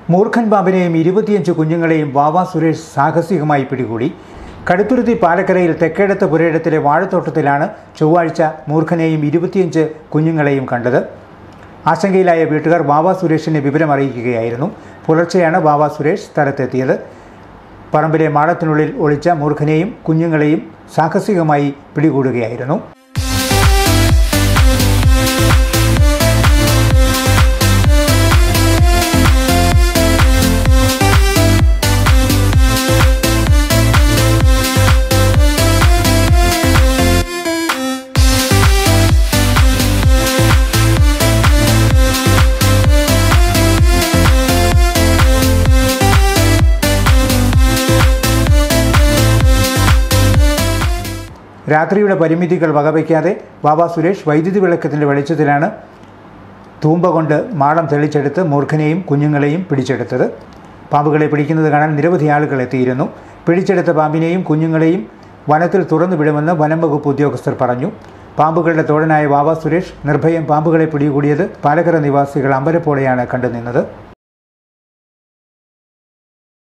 മൂർഖൻ പാമ്പിനെയും ഇരുപത്തിയഞ്ച് കുഞ്ഞുങ്ങളെയും വാവ സുരേഷ് സാഹസികമായി പിടികൂടി കടുത്തുരുത്തി പാലക്കരയിൽ തെക്കേടത്ത് പുരയിടത്തിലെ വാഴത്തോട്ടത്തിലാണ് ചൊവ്വാഴ്ച മൂർഖനെയും ഇരുപത്തിയഞ്ച് കുഞ്ഞുങ്ങളെയും കണ്ടത് ആശങ്കയിലായ വീട്ടുകാർ വാവ സുരേഷിനെ വിവരം അറിയിക്കുകയായിരുന്നു പുലർച്ചെയാണ് വാവ സുരേഷ് സ്ഥലത്തെത്തിയത് പറമ്പിലെ മാടത്തിനുള്ളിൽ ഒളിച്ച മൂർഖനെയും കുഞ്ഞുങ്ങളെയും സാഹസികമായി പിടികൂടുകയായിരുന്നു രാത്രിയുടെ പരിമിതികൾ വകവയ്ക്കാതെ ബാബ സുരേഷ് വൈദ്യുതി വിളക്കത്തിൻ്റെ വെളിച്ചത്തിലാണ് തൂമ്പ കൊണ്ട് മാളം തെളിച്ചെടുത്ത് മൂർഖനെയും കുഞ്ഞുങ്ങളെയും പിടിച്ചെടുത്തത് പാമ്പുകളെ പിടിക്കുന്നത് കാണാൻ നിരവധി ആളുകൾ എത്തിയിരുന്നു പിടിച്ചെടുത്ത പാമ്പിനെയും കുഞ്ഞുങ്ങളെയും വനത്തിൽ തുറന്നു വിടുമെന്ന് വനം വകുപ്പ് ഉദ്യോഗസ്ഥർ പറഞ്ഞു പാമ്പുകളുടെ തോഴനായ വാവ സുരേഷ് നിർഭയം പാമ്പുകളെ പിടികൂടിയത് പാലക്കര നിവാസികൾ അമ്പലപ്പോടെയാണ് കണ്ടുനിന്നത്